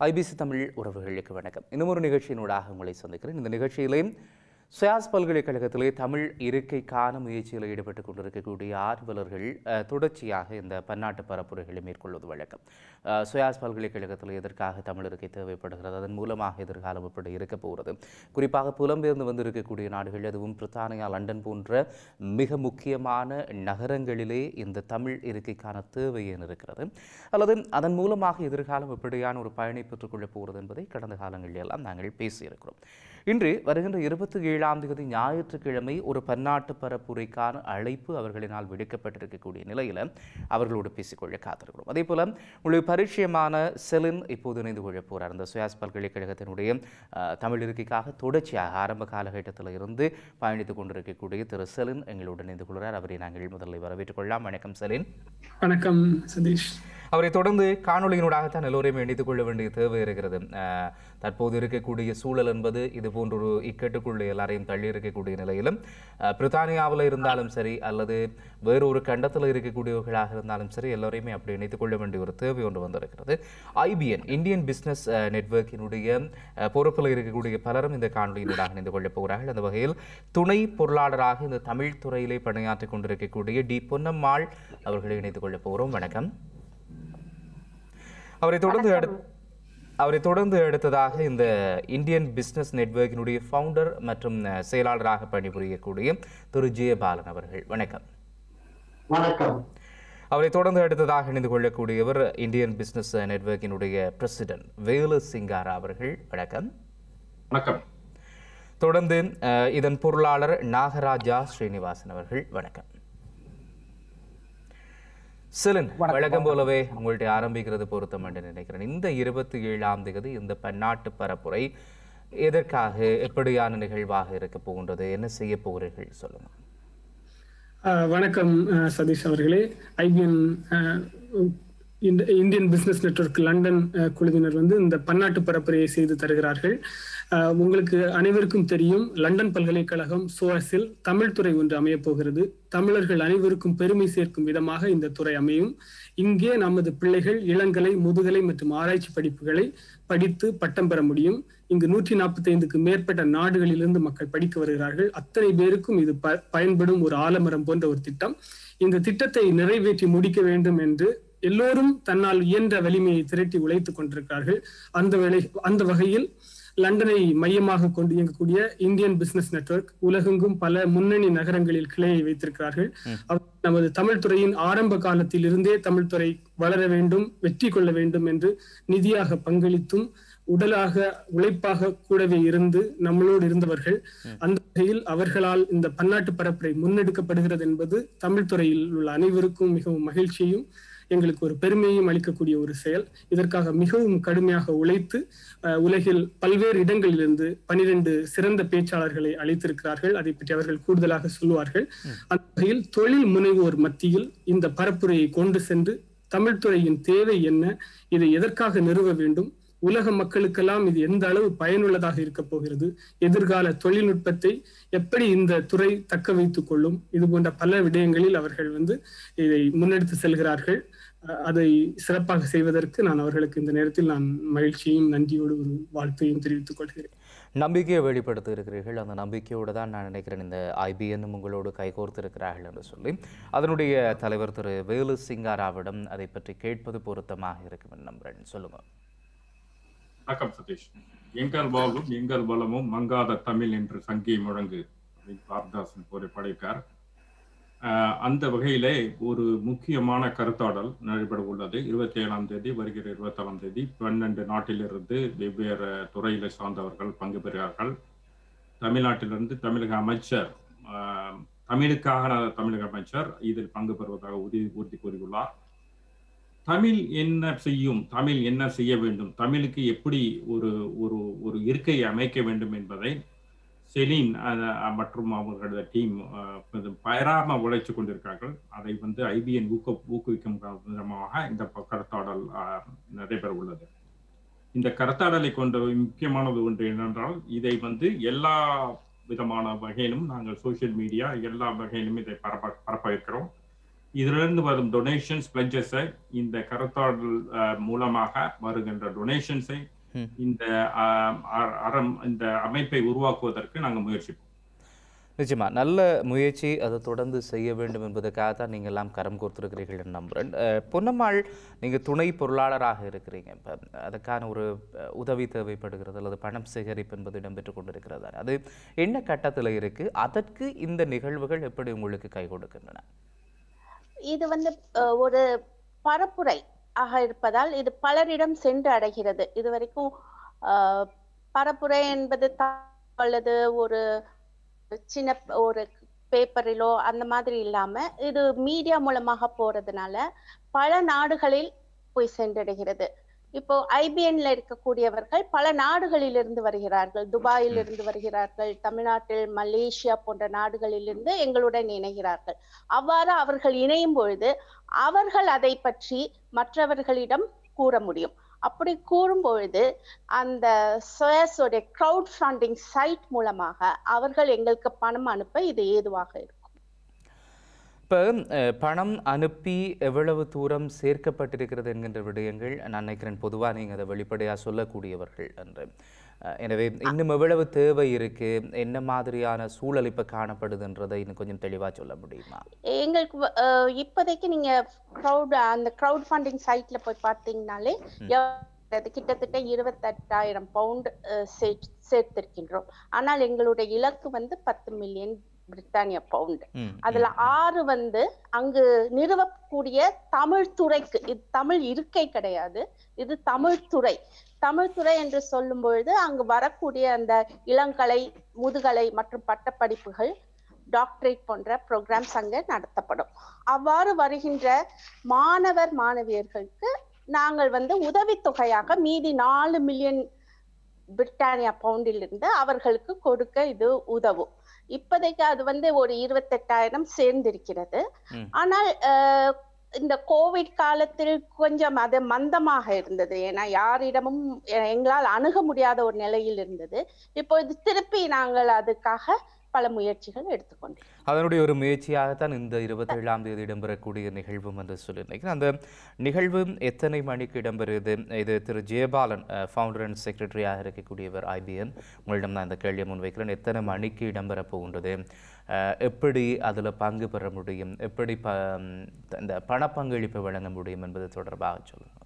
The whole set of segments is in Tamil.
ஐபிசி தமிழ் உறவுகளுக்கு வணக்கம் இன்னும் ஒரு நிகழ்ச்சியினூடாக உங்களை சந்திக்கிறேன் இந்த நிகழ்ச்சியிலேயும் சுயாஸ் பல்கலைக்கழகத்திலே தமிழ் இருக்கைக்கான முயற்சியில் ஈடுபட்டு கொண்டிருக்கக்கூடிய ஆர்வலர்கள் அஹ், தொடர்ச்சியாக இந்த பன்னாட்டு பரப்புரைகளை மேற்கொள்வது வழக்கம் அஹ், சுயாஸ் பல்கலைக்கழகத்தில் எதற்காக தமிழ் இருக்கை தேவைப்படுகிறது அதன் மூலமாக எதிர்காலம் எப்படி இருக்க போகிறது குறிப்பாக புலம்பெயர்ந்து வந்திருக்கக்கூடிய நாடுகள் அதுவும் பிரித்தானியா லண்டன் போன்ற மிக முக்கியமான நகரங்களிலே இந்த தமிழ் இருக்கைக்கான தேவை ஏன் இருக்கிறது அல்லது அதன் மூலமாக எதிர்காலம் எப்படியான ஒரு பயனை பெற்றுக்கொள்ளப் போகிறது என்பதை கடந்த காலங்களில் எல்லாம் நாங்கள் பேசியிருக்கிறோம் இன்று வருகின்ற இருபத்தி ஏழாம் தேதி ஞாயிற்றுக்கிழமை ஒரு பன்னாட்டு பரப்புரைக்கான அழைப்பு அவர்களினால் விடுக்கப்பட்டிருக்கக்கூடிய நிலையில் அவர்களோடு பேசிக்கொள்ள காத்திருக்கிறோம் அதே போல உங்களுக்கு பரிச்சயமான செலின் இப்போது இணைந்து கொள்ள போகிறார் அந்த சுயாஸ் பல்கலைக்கழகத்தினுடைய அஹ், தமிழ் இருக்கைக்காக தொடர்ச்சியாக ஆரம்ப காலகட்டத்தில் இருந்து பயணித்துக் கொண்டிருக்கக்கூடிய திரு செலின் எங்களோடு இணைந்து கொள்கிறார் அவரை நாங்கள் முதலில் வரவேற்றுக் கொள்ளலாம் வணக்கம் செலின் வணக்கம் சதீஷ் அவரை தொடர்ந்து காணொலியினூடாகத்தான் எல்லோரையும் இணைத்துக் கொள்ள வேண்டிய தேவை இருக்கிறது அஹ், தற்போது இருக்கக்கூடிய சூழல் என்பது இது போன்ற ஒரு இக்கட்டுக்குள்ள எல்லாரையும் தள்ளி இருக்கக்கூடிய நிலையிலும் அஹ், பிரித்தானியாவில் இருந்தாலும் சரி அல்லது வேறொரு கண்டத்தில் இருக்கக்கூடியவர்களாக இருந்தாலும் சரி எல்லோரையுமே அப்படி இணைத்துக் கொள்ள வேண்டிய ஒரு தேவை ஒன்று வந்திருக்கிறது ஐபிஎன் இந்தியன் பிசினஸ் நெட்வொர்க்கினுடைய அஹ், பொறுப்பில் இருக்கக்கூடிய பலரும் இந்த காணொலியினூடாக இணைந்து கொள்ளப் போகிறார்கள் அந்த வகையில் துணை பொருளாளராக இந்த தமிழ் துறையிலே பணியாற்றிக் கொண்டிருக்கக்கூடிய டி பொன்னம்மாள் அவர்களை இணைத்துக் கொள்ளப் போகிறோம் வணக்கம் அவரை தொடர்ந்து அடுத் அவரை தொடர்ந்து அடுத்ததாக இந்த இந்தியன் பிசினஸ் நெட்வொர்க்கினுடைய ஃபவுண்டர் மற்றும் அஹ், செயலாளராக பணிபுரியக்கூடிய திரு ஜெயபாலன் அவர்கள் வணக்கம் வணக்கம் அவரை தொடர்ந்து அடுத்ததாக இணைந்து கொள்ளக்கூடியவர் இந்தியன் பிசினஸ் நெட்வொர்க்கினுடைய பிரசிடென்ட் வேலு சிங்காரா அவர்கள் வணக்கம் வணக்கம் தொடர்ந்து அஹ், இதன் பொருளாளர் நாகராஜா ஸ்ரீனிவாசன் அவர்கள் வணக்கம் சிலன் வழக்கம் போலவே உங்கள்ட்ட ஆரம்பிக்கிறது பொருத்தம் என்று நினைக்கிறேன் இந்த இருபத்தி ஏழாம் தேதி இந்த பன்னாட்டு பரப்புரை எதற்காக எப்படியான நிகழ்வாக இருக்க போகின்றது என்ன செய்ய போகிறீர்கள் சொல்லுங்க அஹ், வணக்கம் அஹ், சதீஷ் அவர்களே IBN Indian business network London அஹ், குழுவினர் வந்து இந்த பன்னாட்டு பரப்புரையை செய்து தருகிறார்கள் அஹ், உங்களுக்கு அனைவருக்கும் தெரியும் லண்டன் பல்கலைக்கழகம் சோரஸில் தமிழ் துறை ஒன்று அமையப் போகிறது தமிழர்கள் அனைவருக்கும் பெருமை சேர்க்கும் விதமாக இந்த துறை அமையும் இங்கே நமது பிள்ளைகள் இளங்கலை முதுகலை மற்றும் ஆராய்ச்சி படிப்புகளை படித்து பட்டம் பெற முடியும் இங்கு நூற்றி நாற்பத்தி ஐந்துக்கு மேற்பட்ட நாடுகளிலிருந்து மக்கள் படிக்க வருகிறார்கள் அத்தனை பேருக்கும் இது ப- பயன்படும் ஒரு ஆலமரம் போன்ற ஒரு திட்டம் இந்த திட்டத்தை நிறைவேற்றி முடிக்க வேண்டும் என்று எல்லோரும் தன்னால் இயன்ற வலிமையை திரட்டி உழைத்துக் கொண்டிருக்கிறார்கள் அந்த வேளை அந்த வகையில் லண்டனை மையமாக கொண்டு இயங்கக்கூடிய இந்தியன் பிசினஸ் நெட்வொர்க் உலகெங்கும் பல முன்னணி நகரங்களில் கிளையை வைத்திருக்கிறார்கள் அவர் நமது தமிழ் துறையின் ஆரம்ப காலத்தில் இருந்தே தமிழ் துறை வளர வேண்டும் வெற்றி கொள்ள வேண்டும் என்று நிதியாக பங்களித்தும் உடலாக உழைப்பாக கூடவே இருந்து நம்மளோடு இருந்தவர்கள் அந்த வகையில் அவர்களால் இந்த பன்னாட்டு பரப்புரை முன்னெடுக்கப்படுகிறது என்பது தமிழ் துறையில் உள்ள அனைவருக்கும் மிகவும் மகிழ்ச்சியும் எங்களுக்கு ஒரு பெருமையும் அளிக்கக்கூடிய ஒரு செயல் இதற்காக மிகவும் கடுமையாக உழைத்து அஹ், உலகில் பல்வேறு இடங்களிலிருந்து பனிரெண்டு சிறந்த பேச்சாளர்களை அழைத்திருக்கிறார்கள் அதை பற்றி அவர்கள் கூடுதலாக சொல்லுவார்கள் அந்த வகையில் தொழில் முனைவோர் மத்தியில் இந்த பரப்புரையை கொண்டு சென்று தமிழ்துறையின் தேவை என்ன இதை எதற்காக நிறுவ வேண்டும் உலக மக்களுக்கெல்லாம் இது எந்த அளவு பயனுள்ளதாக இருக்க போகிறது எதிர்கால தொழில்நுட்பத்தை எப்படி இந்த துறை தக்க வைத்துக் கொள்ளும் இது போன்ற பல விடயங்களில் அவர்கள் வந்து இதை முன்னெடுத்து செல்கிறார்கள் அஹ் அதை சிறப்பாக செய்வதற்கு நான் அவர்களுக்கு இந்த நேரத்தில் நான் மகிழ்ச்சியும் நன்றியோடு ஒரு வாழ்த்தையும் தெரிவித்துக் கொள்கிறேன் நம்பிக்கையை வெளிப்படுத்தி இருக்கிறீர்கள் அந்த நம்பிக்கையோடு தான் நான் நினைக்கிறேன் இந்த ஐபிஎன் உங்களோடு கைகோர்த்து இருக்கிறார்கள் என்று சொல்லி அதனுடைய தலைவர் திரு வேலு சிங்காராவிடம் அதை பற்றி கேட்பது பொருத்தமாக இருக்கும் என்று நம்புறேன் சொல்லுங்க வணக்கம் சதீஷ் எங்கள் வாழ்வும் எங்கள் பலமும் மங்காத தமிழ் என்று சங்கி முழங்கு அப்படின்னு பாரதாசன் ஒரு படைப்பார் ஆஹ் அந்த வகையிலே ஒரு முக்கியமான கருத்தாடல் நடைபெற உள்ளது இருபத்தி ஏழாம் தேதி வருகிற இருபத்தேழாம் தேதி பன்னெண்டு நாட்டிலிருந்து வெவ்வேறு துறையில சார்ந்தவர்கள் பங்கு பெறுகிறார்கள் தமிழ்நாட்டிலிருந்து தமிழக அமைச்சர் ஆஹ் தமிழுக்காக தமிழக அமைச்சர் இதில் பங்கு பெறுவதாக உறுதி உறுதி கூறியுள்ளார் தமிழ் என்ன செய்யும் தமிழ் என்ன செய்ய வேண்டும் தமிழுக்கு எப்படி ஒரு ஒரு ஒரு இருக்கையை அமைக்க வேண்டும் என்பதை செலின் அஹ், மற்றும் அவர்களது டீம் பயராம உழைச்சு கொண்டிருக்கிறார்கள் அதை வந்து ஐபிஎன் ஊக்க ஊக்குவிக்கும் விதமாக இந்த ப- கருத்தாடல் அஹ், நடைபெற உள்ளது இந்த கருத்தாடலை கொண்ட முக்கியமானது ஒன்று என்னென்றால் இதை வந்து எல்லா விதமான வகையிலும் நாங்கள் சோஷியல் மீடியா எல்லா வகையிலும் இதை பரப்ப பரப்ப இருக்கிறோம் இதிலிருந்து வரும் டொனேஷன்ஸ் பிளட்ஜஸை இந்த கருத்தாடல் அஹ், மூலமாக வருகின்ற டொனேஷன்ஸை ம். இந்த அஹ், அ- அறம் இந்த அமைப்பை உருவாக்குவதற்கு நாங்கள் முயற்சிப்போம் நிச்சயமா நல்ல முயற்சி அதை தொடர்ந்து செய்ய வேண்டும் என்பதற்காக தான் நீங்கள் எல்லாம் கரம் கோர்த்திருக்கிறீர்கள் என்று நம்புகிறேன் அஹ், பொன்னம்மாள் நீங்கள் துணை பொருளாளராக இருக்கிறீங்க இப்போ அதுக்கான ஒரு அஹ், உதவி தேவைப்படுகிறது அல்லது பணம் சேகரிப்பு என்பது இடம்பெற்று கொண்டிருக்கிறது அது என்ன கட்டத்தில் இருக்கு அதற்கு இந்த நிகழ்வுகள் எப்படி உங்களுக்கு கை கொடுக்கின்றன இது வந்து அஹ், ஒரு பரப்புரை ஆக இருப்பதால் இது பலரிடம் சென்று அடைகிறது இதுவரைக்கும் அஹ், பரப்புரை என்பது த- அல்லது ஒரு சின்ன ப- ஒரு பேப்பரிலோ அந்த மாதிரி இல்லாம இது மீடியா மூலமாக போறதுனால பல நாடுகளில் போய் சென்றடைகிறது இப்போ ஐபிஎன்ல இருக்கக்கூடியவர்கள் பல நாடுகளில் இருந்து வருகிறார்கள் துபாயில் இருந்து வருகிறார்கள் தமிழ்நாட்டில் மலேசியா போன்ற நாடுகளிலிருந்து எங்களுடன் இணைகிறார்கள் அவ்வாறு அவர்கள் இணையும் பொழுது அவர்கள் அதை பற்றி மற்றவர்களிடம் கூற முடியும் அப்படி கூறும் பொழுது அந்த சோயஸோட crowd ஃபண்டிங் சைட் மூலமாக அவர்கள் எங்களுக்கு பணம் அனுப்ப இது ஏதுவாக இருக்கும் இப்போ அஹ், பணம் அனுப்பி எவ்வளவு தூரம் சேர்க்கப்பட்டிருக்கிறது என்கின்ற விடயங்கள் நான் நினைக்கிறேன் பொதுவாக நீங்கள் அதை வெளிப்படையாக சொல்லக்கூடியவர்கள் என்று அஹ், எனவே இன்னும் எவ்வளவு தேவை இருக்கு என்ன மாதிரியான சூழல் இப்போ காணப்படுதுன்றதை இன்னும் கொஞ்சம் தெளிவாக சொல்ல முடியுமா எங்களுக்கு வ- அஹ் இப்போதைக்கு நீங்க crowd அந்த crowd ஃபண்டிங் சைட்ல போய் பார்த்தீங்கனாலே எவ்வளவு கிட்டத்தட்ட இருபத்தெட்டாயிரம் பவுண்ட் சேர்த்திருக்கின்றோம் ஆனால் எங்களுடைய இலக்கு வந்து பத்து மில்லியன் பிரிட்டானிய பவுண்ட் ம், அதுல ம், ஆறு வந்து அங்கு நிறுவக்கூடிய தமிழ் துறைக்கு இது தமிழ் இருக்கை கிடையாது இது தமிழ் துறை தமிழ் துறை என்று சொல்லும் பொழுது அங்கு வரக்கூடிய அந்த இளங்கலை முதுகலை மற்றும் பட்டப்படிப்புகள் டாக்டரேட் போன்ற ப்ரோக்ராம்ஸ் அங்க நடத்தப்படும் அவ்வாறு வருகின்ற மாணவர் மாணவியர்களுக்கு நாங்கள் வந்து உதவித்தொகையாக மீதி நாலு மில்லியன் பிரிட்டானியா பவுண்டிலிருந்து அவர்களுக்கு கொடுக்க இது உதவும் இப்போதைக்கு அது வந்து ஒரு இருபத்தெட்டாயிரம் சேர்ந்திருக்கிறது ம். ஆனால் அஹ், இந்த கோவிட் காலத்தில் கொஞ்சம் அது மந்தமாக இருந்தது ஏன்னா யாரிடமும் எ- எங்களால் அணுக முடியாத ஒரு நிலையில் இருந்தது இப்பொழுது திருப்பி நாங்கள் அதுக்காக பல முயற்சிகள் எடுத்துக்கொண்டோம் அதனுடைய ஒரு முயற்சியாகத்தான் இந்த இருபத்தேழாம் தேதி இடம்பெறக்கூடிய நிகழ்வும் என்று சொல்லி நினைக்கிறேன் அந்த நிகழ்வு எத்தனை மணிக்கு இடம்பெறுது இது திரு ஜெயபாலன் ஃபவுண்டர் அண்ட் செக்ரட்டரியாக இருக்கக்கூடியவர் ஐபிஎன் உங்களிடம் நான் இந்த கேள்வியை முன்வைக்கிறேன் எத்தனை மணிக்கு இடம்பெற போகின்றது அஹ், எப்படி அதில் பங்கு பெற முடியும் எப்படி ப ம், இந்த பணப்பங்களிப்பு வழங்க முடியும் என்பது தொடர்பாக சொல்லுங்கள்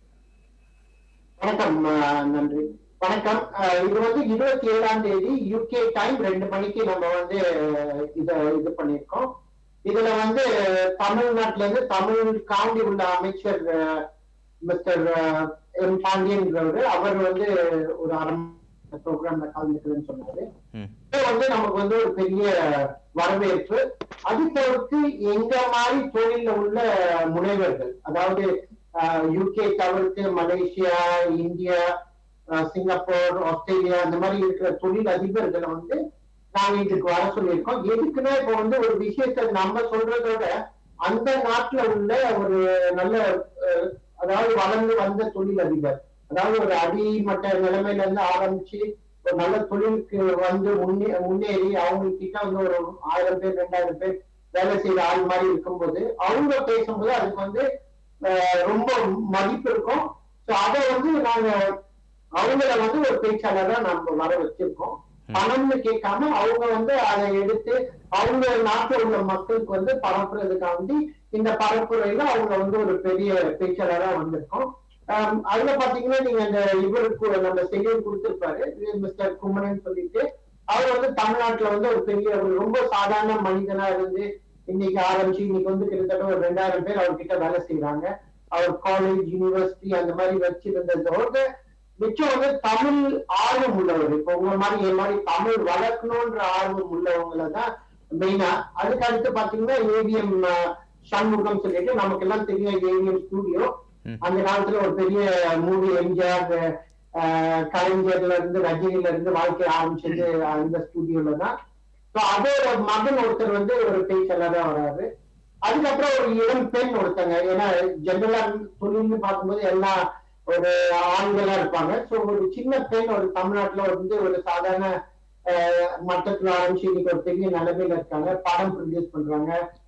வணக்கம் அஹ், நன்றி வணக்கம் அஹ், இது வந்து இருபத்தி ஏழாம் தேதி யூகே டைம் ரெண்டு மணிக்கு நம்ம வந்து அஹ், இத இது பண்ணியிருக்கோம் இதுல வந்து தமிழ்நாட்டுல இருந்து தமிழ் காண்டி உள்ள அமைச்சர் மிஸ்டர் எம் பாண்டியன்கிறவரு அவர் வந்து ஒரு அரை ப்ரோக்ராம்ல கலந்துக்கிறேன்னு சொன்னாரு ம் இது வந்து நமக்கு வந்து ஒரு பெரிய வரவேற்பு அது தவிர்த்து எங்க மாதிரி தொழில உள்ள முனைவர்கள் அதாவது யூகே தவிர்த்து மலேசியா இந்தியா அஹ், சிங்கப்பூர் ஆஸ்திரேலியா அந்த மாதிரி இருக்கிற தொழில் அதிபர்களை வந்து நாங்க இதுக்கு வர சொல்லியிருக்கோம் எதுக்குன்னா இப்ப வந்து ஒரு விஷயத்தை நம்ம சொல்றதை விட அந்த நாட்டுல உள்ள ஒரு நல்ல அஹ், அதாவது வளர்ந்து வந்த தொழில் அதிபர் அதாவது ஒரு அடிமட்ட நிலைமையில இருந்து ஆரம்பிச்சு ஒரு நல்ல தொழிலுக்கு வந்து முன்னே முன்னேறி அவங்க கிட்ட வந்து ஒரு ஆயிரம் பேர் ரெண்டாயிரம் பேர் வேலை செய்யற ஆள் மாதிரி இருக்கும்போது அவங்க பேசும்போது அதுக்கு வந்து அஹ், ரொம்ப மதிப்பு இருக்கும் ஸோ அதை வந்து நாங்க அவங்கள வந்து ஒரு பேச்சாளரா நம்ம வர வச்சிருக்கோம் பணம்னு கேட்காம அவங்க வந்து அதை எடுத்து அவங்க நாட்டில் உள்ள மக்களுக்கு வந்து பரப்புறதுக்காண்டி இந்த பரப்புரையில அவங்க வந்து ஒரு பெரிய பேச்சாளரா வந்திருக்கோம் ஆம், அதுல பாத்தீங்கன்னா நீங்க இந்த இவருக்கு நம்ம செய்தி கொடுத்திருப்பாரு மிஸ்டர் குமரன் சொல்லிட்டு அவர் வந்து தமிழ்நாட்டுல வந்து ஒரு பெரிய ஒரு ரொம்ப சாதாரண மனிதனா இருந்து இன்னைக்கு ஆரம்பிச்சு இன்னைக்கு வந்து கிட்டத்தட்ட ஒரு ரெண்டாயிரம் பேர் அவர்கிட்ட வேலை செய்யறாங்க அவர் காலேஜ் யூனிவர்சிட்டி அந்த மாதிரி வச்சிருந்ததோட மிச்சம் வந்து தமிழ் ஆர்வம் உள்ளவர் இப்ப உங்க மாதிரி என் மாதிரி தமிழ் வளர்க்கணும்ன்ற ஆர்வம் உள்ளவங்களை தான் மெயினா அதுக்கு அடுத்து பாத்தீங்கன்னா ஏவிஎம் சண்முகம் சொல்லிட்டு நமக்கு எல்லாம் தெரியும் ஏவிஎம் ஸ்டூடியோ ம். அந்த காலத்துல ஒரு பெரிய மூவி எம்ஜிஆர் அஹ், கலைஞர்ல இருந்து ரஜினில இருந்து வாழ்க்கை ஆரம்பிச்சது அந்த ஸ்டூடியோல தான் ஸோ அதோட மகன் ஒருத்தர் வந்து ஒரு பேச்சாளரா வராரு அதுக்கப்புறம் ஒரு இளம் பெண் ஒருத்தங்க ஏன்னா ஜெனரலா தொழில்னு பார்க்கும்போது எல்லாம் ஒரு ஆண்களா இருப்பாங்க ஸோ ஒரு சின்ன பெண் ஒரு தமிழ்நாட்டுல வந்து ஒரு சாதாரண அஹ், மட்டத்துல ஆரம்பிச்சு இன்னைக்கு ஒரு பெரிய நிலைமையில இருக்காங்க படம் ப்ரொடியூஸ் பண்றாங்க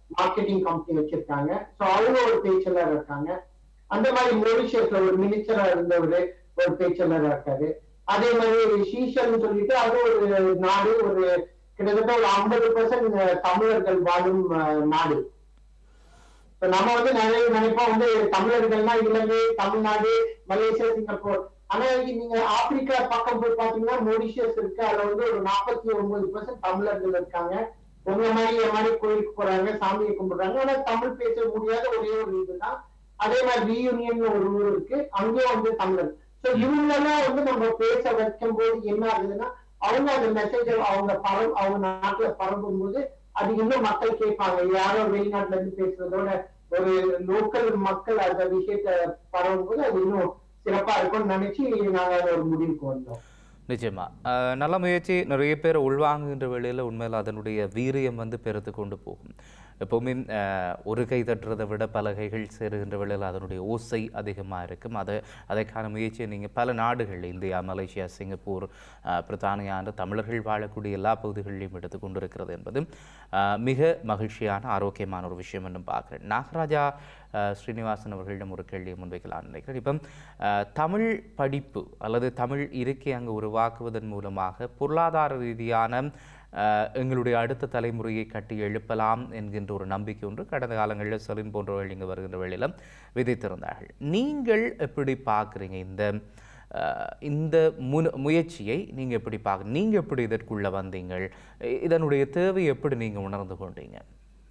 மார்க்கெட்டிங் கம்பெனி வச்சிருக்காங்க ஸோ அவங்க ஒரு பேச்சாளர் இருக்காங்க அந்த மாதிரி மொரிஷியஸ்ல ஒரு மினிஸ்டரா இருந்தவர் ஒரு பேச்சாளர் இருக்காரு அதே மாதிரி ஷீஷல்னு சொல்லிட்டு அது ஒரு நாடு ஒரு கிட்டத்தட்ட ஒரு ஐம்பது பர்சன்ட் தமிழர்கள் வாழும் அஹ், நாடு இப்ப நம்ம வந்து நிறைய நினைப்போம் வந்து தமிழர்கள்னா இலங்கை தமிழ்நாடு மலேசியா சிங்கப்பூர் ஆனா இங்க நீங்க ஆப்பிரிக்கா பக்கம் போய் பாத்தீங்கன்னா மொரிஷியஸ் இருக்கு அதுல வந்து ஒரு நாற்பத்தி ஒன்பது பர்சன்ட் தமிழர்கள் இருக்காங்க உங்க மாதிரி என் மாதிரி கோயிலுக்கு போறாங்க சாமியை கும்பிடுறாங்க ஆனா தமிழ் பேச முடியாத ஒரே ஒரு இதுதான் அதே மாதிரி ரீயூனியன் ஒரு ஊர் இருக்கு அங்கேயும் வந்து தமிழர் சோ இவங்களெல்லாம் வந்து நம்ம பேச வைக்கும் போது என்ன ஆகுதுன்னா அவங்க அந்த மெசேஜ் அவங்க பரவ அவங்க நாட்டுல பரப்பும் போது அது இன்னும் மக்கள் கேட்பாங்க யாரோ வெளிநாட்டுல இருந்து பேசுறதோட ஒரு லோக்கல் மக்கள் அந்த விஷயத்த பரவும் போது அது இன்னும் சிறப்பா இருக்கும்னு நினைச்சு நாங்க அதை ஒரு முடிவுக்கு வந்தோம் நிச்சயமா அஹ், நல்ல முயற்சி நிறைய பேர் உள்வாங்குகின்ற வேளையில் உண்மையில் அதனுடைய வீரியம் வந்து பெருத்து கொண்டு போகும் எப்போவுமே அஹ், ஒரு கை தட்டுறதை விட பல கைகள் சேருகின்ற வேளையில் அதனுடைய ஓசை அதிகமாக இருக்கும் அதை அதற்கான முயற்சியை நீங்கள் பல நாடுகள் இந்தியா மலேசியா சிங்கப்பூர் அஹ், பிரித்தானியான்ற தமிழர்கள் வாழக்கூடிய எல்லா பகுதிகளிலும் எடுத்து கொண்டிருக்கிறது என்பது அஹ், மிக மகிழ்ச்சியான ஆரோக்கியமான ஒரு விஷயம் என்று பார்க்குறேன் நாகராஜா அஹ், ஸ்ரீனிவாசன் அவர்களிடம் ஒரு கேள்வியை முன்வைக்கலாம்னு நினைக்கிறேன் இப்போ அஹ், தமிழ் படிப்பு அல்லது தமிழ் இருக்கை அங்கு உருவாக்குவதன் மூலமாக பொருளாதார ரீதியான அஹ், எங்களுடைய அடுத்த தலைமுறையை கட்டி எழுப்பலாம் என்கின்ற ஒரு நம்பிக்கை ஒன்று கடந்த காலங்களில் செலின் போன்றவர்கள் இங்கு வருகின்ற வேளையில் விதைத்திருந்தார்கள் நீங்கள் எப்படி பார்க்குறீங்க இந்த அஹ், இந்த முன முயற்சியை நீங்கள் எப்படி பார்க்க நீங்கள் எப்படி இதற்குள்ளே வந்தீங்கள் இ- இதனுடைய தேவை எப்படி நீங்கள் உணர்ந்து கொண்டீங்க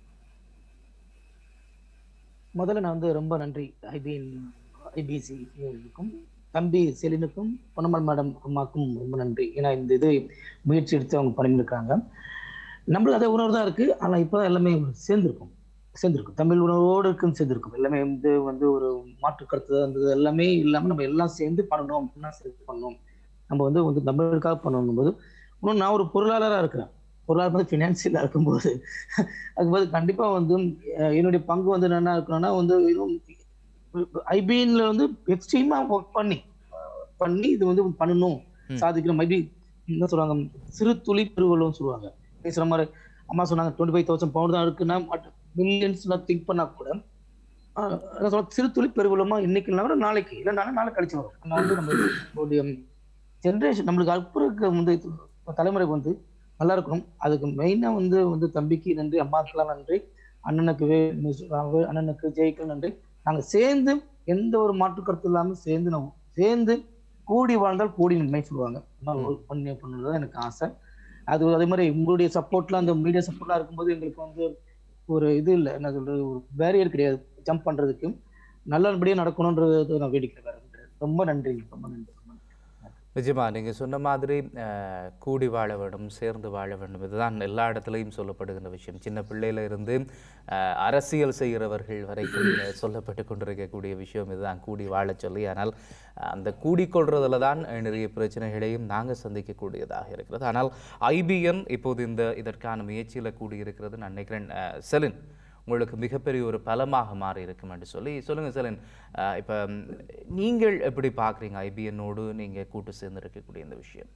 முதல்ல நான் வந்து ரொம்ப நன்றி ஐபிஎன் ஐபிசி இருக்கும் தம்பி செலினுக்கும் பொன்னம்மல் மேடம் அம்மாக்கும் ரொம்ப நன்றி ஏன்னா இந்த இது முயற்சி எடுத்து அவங்க பண்ணியிருக்காங்க நம்மளுக்கு அதை உணர்வு தான் இருக்குது ஆனால் இப்போ எல்லாமே சேர்ந்துருக்கும் சேர்ந்துருக்கும் தமிழ் உணர்வோடு இருக்குன்னு சேர்ந்துருக்கும் எல்லாமே வந்து வந்து ஒரு மாற்று கருத்து அந்த எல்லாமே இல்லாமல் நம்ம எல்லாம் சேர்ந்து பண்ணணும் அப்படின்னா சேர்ந்து பண்ணணும் நம்ம வந்து வந்து தமிழுக்காக பண்ணணும் போது இன்னும் நான் ஒரு பொருளாளராக இருக்கிறேன் பொருளாதாரம் வந்து ஃபினான்சியலாக இருக்கும்போது அதுபோது கண்டிப்பாக வந்து அஹ், என்னுடைய பங்கு வந்து என்ன இருக்கணும்னா வந்து ஐபிஎன்ல வந்து எக்ஸ்ட்ரீமா ஒர்க் பண்ணி பண்ணி இது வந்து பண்ணணும் ம். சாதிக்கணும் மைபி என்ன சொல்றாங்க சிறு துளி பெருவெள்ளம் சொல்லுவாங்க பேசுற மாதிரி அம்மா சொன்னாங்க டுவெண்ட்டி ஃபைவ் தௌசண்ட் பவுண்ட் தான் இருக்குன்னா மில்லியன்ஸ்ல திங்க் பண்ணா கூட ஆஹ், என்ன சொல்ல சிறு துளி பெருவெள்ளமா இன்னைக்கு இல்லை கூட நாளைக்கு இல்லை நாளை நாளை கழிச்சு வரும் ஆனா வந்து நம்மளுடைய ஜென்ரேஷன் நம்மளுக்கு அப்புறம் வந்து தலைமுறை வந்து நல்லா இருக்கணும் அதுக்கு மெயினா வந்து வந்து தம்பிக்கு நன்றி அம்மாக்கெல்லாம் நன்றி அண்ணனுக்கு வே மிஸ் ராவு, அண்ணனுக்கு ஜெய்க்கு நன்றி நாங்க சேர்ந்து எந்த ஒரு மாற்று கருத்து இல்லாம சேர்ந்து நம்ம சேர்ந்து கூடி வாழ்ந்தால் கூடி நன்மை சொல்லுவாங்க அதனால ஒரு பண்ணி பண்ணுறது எனக்கு ஆசை அது அதே மாதிரி உங்களுடைய சப்போர்ட்லாம் அந்த மீடியா சப்போர்ட்லாம் இருக்கும்போது எங்களுக்கு வந்து ஒரு இது இல்லை என்ன சொல்றது ஒரு பேரியர் கிடையாது ஜம்ப் பண்றதுக்கு நல்லபடியா நடக்கணுன்றது நான் வேடிக்கை வேற ரொம்ப நன்றி ரொம்ப நன்றி ரொம்ப நன்றி. நிஜமா நீங்கள் சொன்ன மாதிரி அஹ், கூடி வாழ வேண்டும் சேர்ந்து வாழ வேண்டும் இதுதான் எல்லா இடத்துலையும் சொல்லப்படுகின்ற விஷயம் சின்ன பிள்ளையில இருந்து அஹ், அரசியல் செய்கிறவர்கள் வரைக்கும் அஹ், சொல்லப்பட்டு கொண்டிருக்கக்கூடிய விஷயம் இதுதான் கூடி வாழச் சொல்லி ஆனால் அஹ், அந்த கூடிக்கொள்றதுல தான் அஹ், நிறைய பிரச்சனைகளையும் நாங்கள் சந்திக்கக்கூடியதாக இருக்கிறது ஆனால் ஐபிஎன் இப்போது இந்த இதற்கான முயற்சியில் கூடியிருக்கிறது நான் நினைக்கிறேன் அஹ், செலின் உங்களுக்கு மிகப்பெரிய ஒரு பலமாக மாறி இருக்கும் என்று சொல்லி சொல்லுங்கள் செலின் அஹ், இப்போ ம், நீங்கள் எப்படி பார்க்குறீங்க ஐபிஎன்னோடு நீங்கள் கூட்டு சேர்ந்து இருக்கக்கூடிய இந்த விஷயம்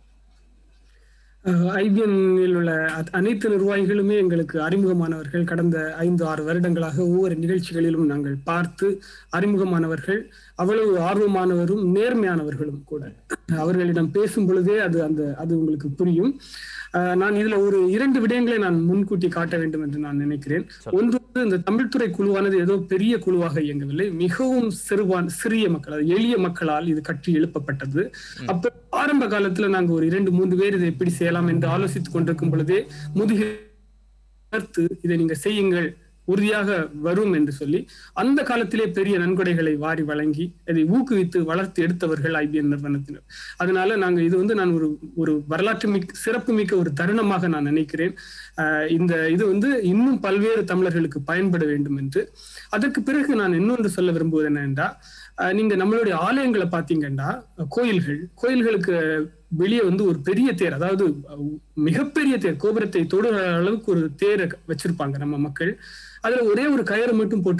ஐபிஎன்னில் உள்ள அத்- அனைத்து நிர்வாகிகளுமே எங்களுக்கு அறிமுகமானவர்கள் கடந்த ஐந்து ஆறு வருடங்களாக ஒவ்வொரு நிகழ்ச்சிகளிலும் நாங்கள் பார்த்து அறிமுகமானவர்கள் அவ்வளவு ஆர்வமானவரும் நேர்மையானவர்களும் கூட அவர்களிடம் பேசும் பொழுதே அது அந்த அது உங்களுக்கு புரியும் அஹ், நான் இதுல ஒரு இரண்டு விடயங்களை நான் முன்கூட்டி காட்ட வேண்டும் என்று நான் நினைக்கிறேன் ஒன்று வந்து இந்த தமிழ்துறை குழுவானது ஏதோ பெரிய குழுவாக இயங்கவில்லை மிகவும் சிறுவான் சிறிய மக்கள் அதாவது எளிய மக்களால் இது கட்டி எழுப்பப்பட்டது அப்ப ஆரம்ப காலத்துல நாங்க ஒரு இரண்டு மூன்று பேர் இதை எப்படி செய்யலாம் என்று ஆலோசித்துக் கொண்டிருக்கும் பொழுதே முதுகு பார்த்து இதை நீங்க செய்யுங்கள் உறுதியாக வரும் என்று சொல்லி அந்த காலத்திலே பெரிய நன்கொடைகளை வாரி வழங்கி அதை ஊக்குவித்து வளர்த்து எடுத்தவர்கள் ஐபிஎன் நிறுவனத்தினர் அதனால நாங்க இது வந்து நான் ஒரு ஒரு வரலாற்று மிக்க சிறப்பு மிக்க ஒரு தருணமாக நான் நினைக்கிறேன் ஆஹ் இந்த இது வந்து இன்னும் பல்வேறு தமிழர்களுக்கு பயன்பட வேண்டும் என்று அதற்கு பிறகு நான் இன்னொன்று சொல்ல விரும்புவது என்னென்றா ஆஹ் நீங்க நம்மளுடைய ஆலயங்களை பாத்தீங்கன்னா கோயில்கள் கோயில்களுக்கு வெளியே வந்து ஒரு பெரிய தேர் அதாவது அஹ், மிகப்பெரிய தேர் கோபுரத்தை தொடுற அளவுக்கு ஒரு தேரை வச்சிருப்பாங்க நம்ம மக்கள் அதுல ஒரே ஒரு கயிறு மட்டும் போட்டுட்டு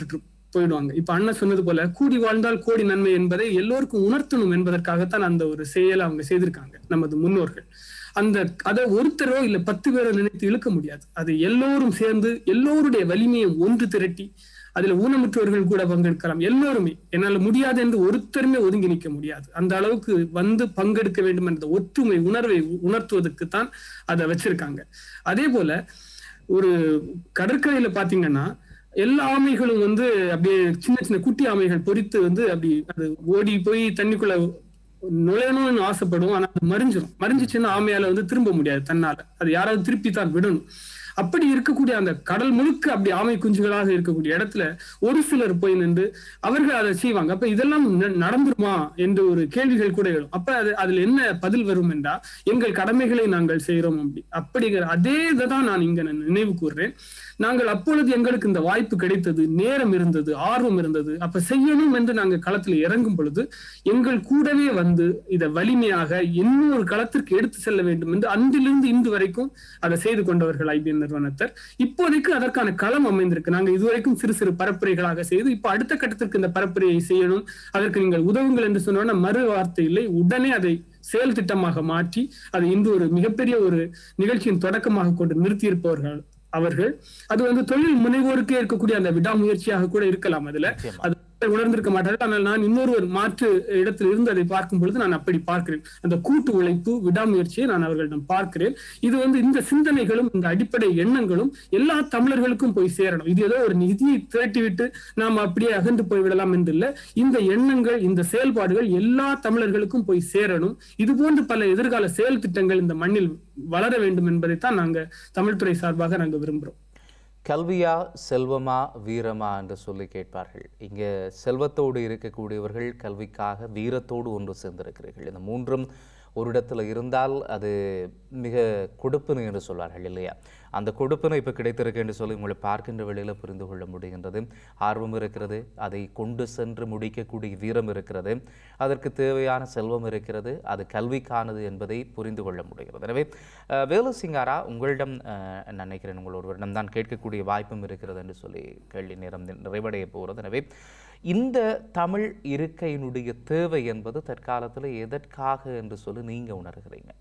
போயிடுவாங்க இப்ப அண்ணன் சொன்னது போல கூடி வாழ்ந்தால் கோடி நன்மை என்பதை எல்லோருக்கும் உணர்த்தணும் என்பதற்காகத்தான் அந்த ஒரு செயலை அவங்க செய்திருக்காங்க நமது முன்னோர்கள் அந்த அதை ஒருத்தரோ இல்ல பத்து பேரோ நினைத்து இழுக்க முடியாது அது எல்லோரும் சேர்ந்து எல்லோருடைய வலிமையை ஒன்று திரட்டி அதுல ஊனமுற்றவர்கள் கூட பங்கெடுக்கலாம் எல்லோருமே என்னால முடியாது என்று ஒருத்தருமே ஒதுங்கி நிற்க முடியாது அந்த அளவுக்கு வந்து பங்கெடுக்க வேண்டும் என்ற ஒற்றுமை உணர்வை உணர்த்துவதற்குத்தான் அதை வச்சிருக்காங்க அதே போல ஒரு கடற்கரையில பாத்தீங்கன்னா எல்லா ஆமைகளும் வந்து அப்படியே சின்ன சின்ன குட்டி ஆமைகள் பொறித்து வந்து அப்படி அது ஓடி போய் தண்ணிக்குள்ள நுழையணும்னு ஆசைப்படும் ஆனா அது மறிஞ்சிடும் மறிஞ்சிச்சுன்னா ஆமையால வந்து திரும்ப முடியாது தன்னால அது யாராவது திருப்பி தான் விடணும் அப்படி இருக்கக்கூடிய அந்த கடல் முழுக்க அப்படி ஆமை குஞ்சுகளாக இருக்கக்கூடிய இடத்துல ஒரு சிலர் போய் நின்று அவர்கள் அதை செய்வாங்க அப்ப இதெல்லாம் ந- நடந்துருமா என்று ஒரு கேள்விகள் கூட எழும் அப்ப அது அதுல என்ன பதில் வரும் என்றா எங்கள் கடமைகளை நாங்கள் செய்கிறோம் அப்படி அப்படிங்கிற அதே இதை தான் நான் இங்க நான் நினைவு கூறுறேன் நாங்கள் அப்பொழுது எங்களுக்கு இந்த வாய்ப்பு கிடைத்தது நேரம் இருந்தது ஆர்வம் இருந்தது அப்ப செய்யணும் என்று நாங்கள் களத்தில் இறங்கும் பொழுது எங்கள் கூடவே வந்து இதை வலிமையாக இன்னொரு களத்திற்கு எடுத்து செல்ல வேண்டும் என்று அன்றிலிருந்து இன்று வரைக்கும் அதை செய்து கொண்டவர்கள் ஐபிஎன் நிறுவனத்தர் இப்போதைக்கு அதற்கான களம் அமைந்திருக்கு நாங்க இதுவரைக்கும் சிறு சிறு பரப்புரைகளாக செய்து இப்ப அடுத்த கட்டத்திற்கு இந்த பரப்புரையை செய்யணும் அதற்கு நீங்கள் உதவுங்கள் என்று சொன்னோன்னா மறு வார்த்தை இல்லை உடனே அதை செயல் திட்டமாக மாற்றி அதை இன்று ஒரு மிகப்பெரிய ஒரு நிகழ்ச்சியின் தொடக்கமாக கொண்டு நிறுத்தியிருப்பவர்கள் அவர்கள் அது வந்து தொழில் முனைவோருக்கே இருக்கக்கூடிய அந்த விடாமுயற்சியாக கூட இருக்கலாம் அதுல நிச்சயமா. அது உணர்ந்திருக்க மாட்டார்கள் ஆனால் நான் இன்னொரு ஒரு மாற்று இடத்தில் இருந்து அதை பார்க்கும் பொழுது நான் அப்படி பார்க்கிறேன் அந்த கூட்டு உழைப்பு விடாமுயற்சியை நான் அவர்களிடம் பார்க்கிறேன் இது வந்து இந்த சிந்தனைகளும் இந்த அடிப்படை எண்ணங்களும் எல்லா தமிழர்களுக்கும் போய் சேரணும் இது ஏதோ ஒரு நிதியை திரட்டிவிட்டு நாம் அப்படியே அகன்று போய்விடலாம் என்று இல்லை இந்த எண்ணங்கள் இந்த செயல்பாடுகள் எல்லா தமிழர்களுக்கும் போய் சேரணும் இது போன்று பல எதிர்கால செயல் திட்டங்கள் இந்த மண்ணில் வளர வேண்டும் என்பதைத்தான் நாங்க தமிழ்துறை சார்பாக நாங்க விரும்புறோம் கல்வியா செல்வமா வீரமா என்று சொல்லி கேட்பார்கள் இங்கே செல்வத்தோடு இருக்கக்கூடியவர்கள் கல்விக்காக வீரத்தோடு ஒன்று சேர்ந்திருக்கிறீர்கள் இந்த மூன்றும் ஒரு இடத்துல இருந்தால் அது மிக கொடுப்பினை என்று சொல்வார்கள் இல்லையா அந்த கொடுப்பினை இப்போ கிடைத்திருக்கு என்று சொல்லி உங்களை பார்க்கின்ற வேளையில் புரிந்து கொள்ள முடிகின்றது ஆர்வம் இருக்கிறது அதை கொண்டு சென்று முடிக்கக்கூடிய வீரம் இருக்கிறது அதற்கு தேவையான செல்வம் இருக்கிறது அது கல்விக்கானது என்பதை புரிந்து கொள்ள முடிகிறது எனவே அஹ், வேலு சிங்காரா உங்களிடம் அஹ், நான் நினைக்கிறேன் உங்கள் ஒருவரிடம் தான் கேட்கக்கூடிய வாய்ப்பும் இருக்கிறது என்று சொல்லி கேள்வி நேரம் நிறைவடைய போகிறது எனவே இந்த தமிழ் இருக்கையினுடைய தேவை என்பது தற்காலத்தில் எதற்காக என்று சொல்லி நீங்க உணர்கிறீங்க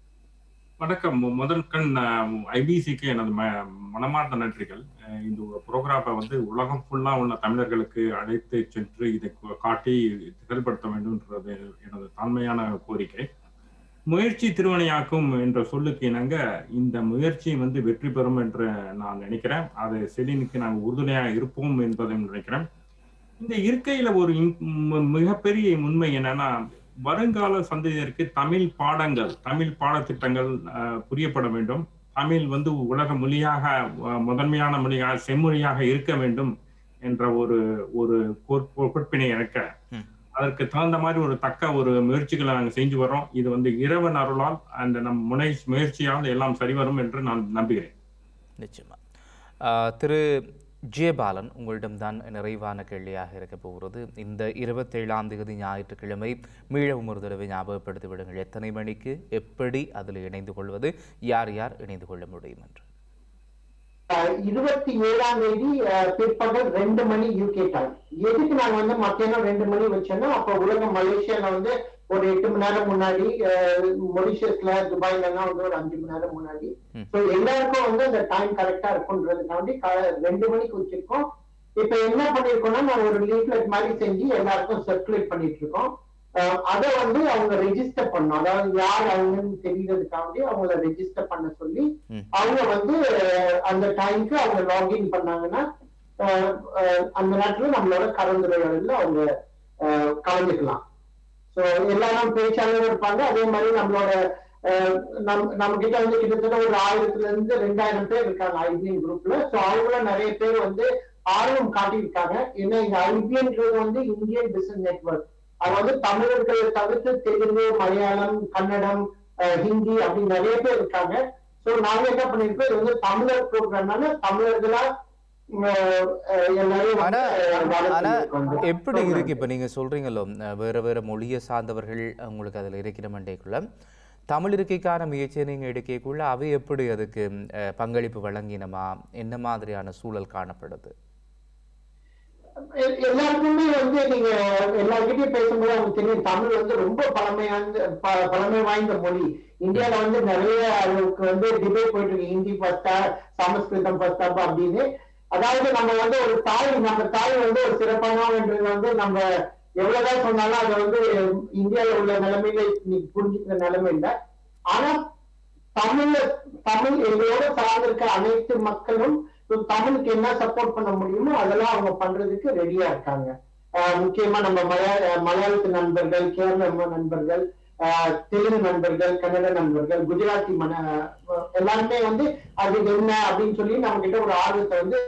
வணக்கம் மு- முதல் கண் ஐபிசிக்கு எனது ம- மனமார்ந்த நன்றிகள் அஹ் இந்த ப்ரோக்ராமை வந்து உலகம் ஃபுல்லா உள்ள தமிழர்களுக்கு அழைத்து சென்று இதை கு- காட்டி செயல்படுத்த வேண்டும்ன்றது எனது தாழ்மையான கோரிக்கை முயற்சி திருவனையாக்கும் என்ற சொல்லுக்கு இணங்க இந்த முயற்சி வந்து வெற்றி பெறும் என்று நான் நினைக்கிறேன் அது செலினுக்கு நாங்கள் உறுதுணையாக இருப்போம் என்பதை நினைக்கிறேன் இந்த இருக்கையில ஒரு இன்- ம- மிகப்பெரிய உண்மை என்னன்னா வருங்கால சந்ததியினருக்கு தமிழ் பாடங்கள் தமிழ் பாடத்திட்டங்கள் அஹ், புரியப்பட வேண்டும் தமிழ் வந்து உலக மொழியாக அஹ், முதன்மையான மொழியாக செம்மொழியாக இருக்க வேண்டும் என்ற ஒரு ஒரு கோட்பு- கோட்பினை இறக்க ம். அதற்கு தகுந்த மாதிரி ஒரு தக்க ஒரு முயற்சிகளை நாங்கள் செஞ்சு வரோம் இது வந்து இறைவன் அருளால் அந்த நம் முனை முயற்சியால் எல்லாம் சரிவரும் என்று நான் நம்புகிறேன் நிச்சயமா ஆஹ், திரு ஜெயபாலன் உங்களிடம்தான் நிறைவான கேள்வியாக இருக்க போகிறது இந்த இருபத்தேழாம் தேதி ஞாயிற்றுக்கிழமை மீளவும் ஒரு தடவை ஞாபகப்படுத்தி விடுங்கள் எத்தனை மணிக்கு எப்படி அதில் இணைந்து கொள்வது யார் யார் இணைந்து கொள்ள முடியும் என்று அஹ் இருபத்தி ஏழாம் தேதி அஹ், பிற்பகல் ரெண்டு மணி யூகே டைம் எதுக்கு நாங்க வந்து மத்தியானம் ரெண்டு மணி வச்சோம்னா அப்ப உலக மலேசியால வந்து ஒரு எட்டு மணி நேரம் முன்னாடி அஹ், மொரிஷியஸ்ல துபாய்ல எல்லாம் வந்து ஒரு அஞ்சு மணி நேரம் முன்னாடி ம். ஸோ எல்லாருக்கும் வந்து அந்த டைம் கரெக்டா இருக்குன்றதுக்காண்டி கா- ரெண்டு மணிக்கு வச்சிருக்கோம் இப்ப என்ன பண்ணிருக்கோம்னா நான் ஒரு லீஃப்லெட் மாதிரி செஞ்சு எல்லாருக்கும் சர்க்குலேட் பண்ணிட்டு இருக்கோம் அஹ், அதை வந்து அவங்க ரெஜிஸ்டர் பண்ணணும் அதாவது யார் அவங்கன்னு தெரியறதுக்காண்டி அவங்கள ரெஜிஸ்டர் பண்ண சொல்லி ம். அவங்க வந்து அஹ், அந்த டைம்க்கு அவங்க லாகின் பண்ணாங்கன்னா அஹ், அஹ், அந்த நேரத்துல நம்மளோட கலந்துரையாடல அவங்க அஹ், கலந்துக்கலாம் சோ எல்லாரும் பேச்சாளரும் இருப்பாங்க அதே மாதிரி நம்மளோட அஹ், நம் நம்ம கிட்ட வந்து கிட்டத்தட்ட ஒரு ஆயிரத்துல இருந்து ரெண்டாயிரம் பேர் இருக்காங்க ஐபிஎன் குரூப்ல சோ அவங்கள நிறைய பேர் வந்து ஆர்வம் காட்டியிருக்காங்க ஏன்னா இந்த ஐபிஎன்றது வந்து இந்தியன் பிசினஸ் நெட்வொர்க் அது வந்து தமிழர்களை தவிர்த்து தெலுங்கு மலையாளம் கன்னடம் அஹ், ஹிந்தி அப்படி நிறைய பேர் இருக்காங்க சோ நாங்க என்ன பண்ணிருக்கோம் இது வந்து தமிழர் ப்ரோக்ராம்னால தமிழர்களா அஹ், அஹ், எல்லாரையும் ஆனா வந்து, அஹ், வளர்த்து ஆனா இருக்கோம் இந்த எப்படி program. இருக்கு இப்போ நீங்க சொல்றீங்களோ அஹ், வேற வேற மொழியை சார்ந்தவர்கள் உங்களுக்கு அதில் இருக்கிற மண்டைக்குள்ள தமிழ் இருக்கைக்கான முயற்சியை நீங்க எடுக்கக்குள்ள அவை எப்படி அதுக்கு அஹ், பங்களிப்பு வழங்கினமா என்ன மாதிரியான சூழல் காணப்படுது எ- எல்லாருக்குமே வந்து நீங்க எல்லார்கிட்டயும் பேசும்போது அவங்க தெரியும் தமிழ் வந்து ரொம்ப பழமையான ப- பழமை வாய்ந்த மொழி இந்தியால வந்து நிறைய அளவுக்கு வந்து டிபேட் போயிட்டு இருக்கு ஹிந்தி பத்தா சமஸ்கிருதம் பத்தா அப்படின்னு அதாவது நம்ம வந்து ஒரு தாய் நம்ம தாய் வந்து ஒரு சிறப்பானவன்றது வந்து நம்ம எவ்வளவுதான் சொன்னாலும் அதை வந்து இந்தியால உள்ள நிலைமையில நீ புரிஞ்சுக்கிற நிலைமை இல்லை ஆனா தமிழ்ல தமிழ் எங்களோட சார்ந்திருக்க அனைத்து மக்களும் இப்ப தமிழுக்கு என்ன சப்போர்ட் பண்ண முடியுமோ அதெல்லாம் அவங்க பண்றதுக்கு ரெடியா இருக்காங்க ஆஹ் முக்கியமா நம்ம மலையாள மலையாளத்து நண்பர்கள் கேரள நண்பர்கள் ஆஹ் தெலுங்கு நண்பர்கள் கன்னட நண்பர்கள் குஜராத்தி மன எல்லாருமே வந்து அது என்ன அப்படின்னு சொல்லி நம்ம கிட்ட ஒரு ஆர்வத்தை வந்து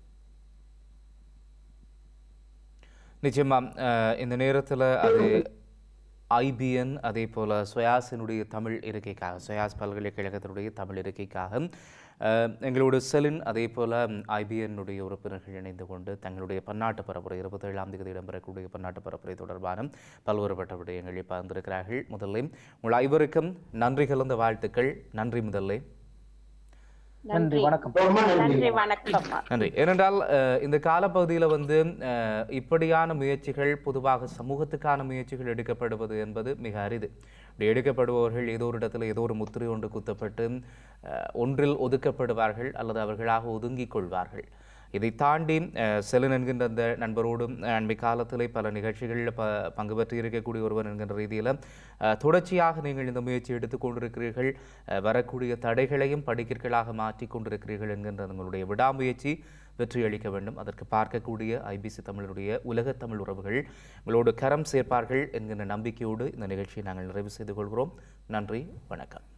நிச்சயமா அஹ், இந்த நேரத்தில் அது ஐபிஎன் அதே போல் சுயாஸினுடைய தமிழ் இருக்கைக்காக சுயாஸ் பல்கலைக்கழகத்தினுடைய தமிழ் இருக்கைக்காக அஹ், எங்களோட செலின் அதே போல் ஐபிஎன்னுடைய உறுப்பினர்கள் இணைந்து கொண்டு தங்களுடைய பன்னாட்டு பரப்புரை இருபத்தேழாம் தேதி இடம்பெறக்கூடிய பன்னாட்டு பரப்புரை தொடர்பான பல்வேறுபட்ட விடயங்களை பகிர்ந்திருக்கிறார்கள் முதல்ல உங்கள் ஐவருக்கும் நன்றி கலந்த வாழ்த்துக்கள் நன்றி முதல்ல நன்றி வணக்கம் ரொம்ப நன்றி நன்றி வணக்கம் நன்றி ஏனென்றால் அஹ், இந்த காலப்பகுதியில் வந்து அஹ், இப்படியான முயற்சிகள் பொதுவாக சமூகத்துக்கான முயற்சிகள் எடுக்கப்படுவது என்பது மிக அரிது இப்படி எடுக்கப்படுபவர்கள் ஏதோ ஒரு இடத்துல ஏதோ ஒரு முத்திரை ஒன்று குத்தப்பட்டு அஹ், ஒன்றில் ஒதுக்கப்படுவார்கள் அல்லது அவர்களாக ஒதுங்கிக் கொள்வார்கள் இதை தாண்டி அஹ், செலன் என்கின்ற அந்த நண்பரோடும் அஹ், அண்மை காலத்திலே பல நிகழ்ச்சிகளில் ப பங்கு பெற்று இருக்கக்கூடிய ஒருவர் என்கின்ற ரீதியில் அஹ், தொடர்ச்சியாக நீங்கள் இந்த முயற்சி எடுத்துக் கொண்டிருக்கிறீர்கள் அஹ், வரக்கூடிய தடைகளையும் படிக்கற்களாக மாற்றிக் கொண்டிருக்கிறீர்கள் என்கின்ற உங்களுடைய விடாமுயற்சி வெற்றி அளிக்க வேண்டும் அதற்கு பார்க்கக்கூடிய ஐபிசி தமிழருடைய உலகத் தமிழ் உறவுகள் உங்களோடு கரம் சேர்ப்பார்கள் என்கின்ற நம்பிக்கையோடு இந்த நிகழ்ச்சியை நாங்கள் நிறைவு செய்து கொள்கிறோம் நன்றி வணக்கம்